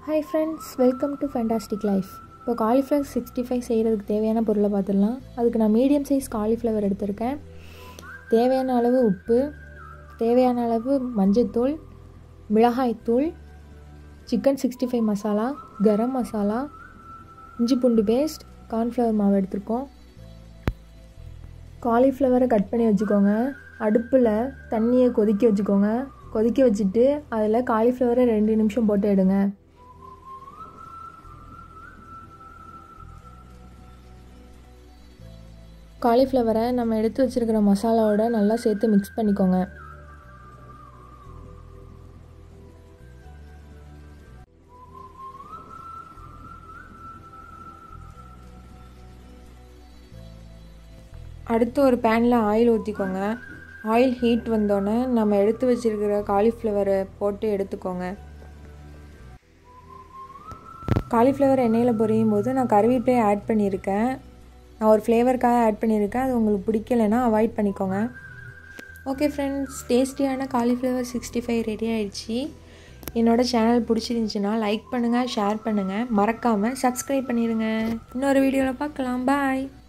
hi friends welcome to fantastic life இப்போ cauliflower sixty five செய்கிறதுக்கு தேவையான பொருளை பார்த்துடலாம் அதுக்கு நான் மீடியம் சைஸ் காலிஃப்ளவர் எடுத்திருக்கேன் தேவையான அளவு உப்பு தேவையான அளவு மஞ்சத்தூள் மிளகாய்த்தூள் chicken sixty five masala garam masala இஞ்சி பூண்டு பேஸ்ட் கார்ன்ஃப்ளவர் மாவு எடுத்திருக்கோம் காலிஃப்ளவரை கட் பண்ணி வச்சுக்கோங்க அடுப்பில் தண்ணியை கொதிக்க வச்சுக்கோங்க கொதிக்க வச்சுட்டு அதில் காலிஃப்ளவரை ரெண்டு நிமிஷம் போட்டு எடுங்க காலிஃப்ளவரை நம்ம எடுத்து வச்சுருக்கிற மசாலாவோட நல்லா சேர்த்து மிக்ஸ் பண்ணிக்கோங்க அடுத்து ஒரு பேனில் ஆயில் ஊற்றிக்கோங்க ஆயில் ஹீட் வந்தோடனே நம்ம எடுத்து வச்சுருக்கிற காலிஃப்ளவரை போட்டு எடுத்துக்கோங்க காலிஃப்ளவர் எண்ணெயில் பொரியும் போது நான் கருவேப்பிலை ஆட் பண்ணியிருக்கேன் நான் ஒரு ஃப்ளேவருக்காக ஆட் பண்ணியிருக்கேன் அது உங்களுக்கு பிடிக்கலைன்னா அவாய்ட் பண்ணிக்கோங்க ஓகே ஃப்ரெண்ட்ஸ் டேஸ்டியான காலிஃப்ளவர் சிக்ஸ்டி ஃபைவ் ரெடி ஆயிடுச்சு என்னோடய சேனல் பிடிச்சிருந்துச்சின்னா லைக் பண்ணுங்கள் ஷேர் பண்ணுங்கள் மறக்காமல் சப்ஸ்கிரைப் பண்ணிடுங்க இன்னொரு வீடியோவில் பார்க்கலாம் பாய்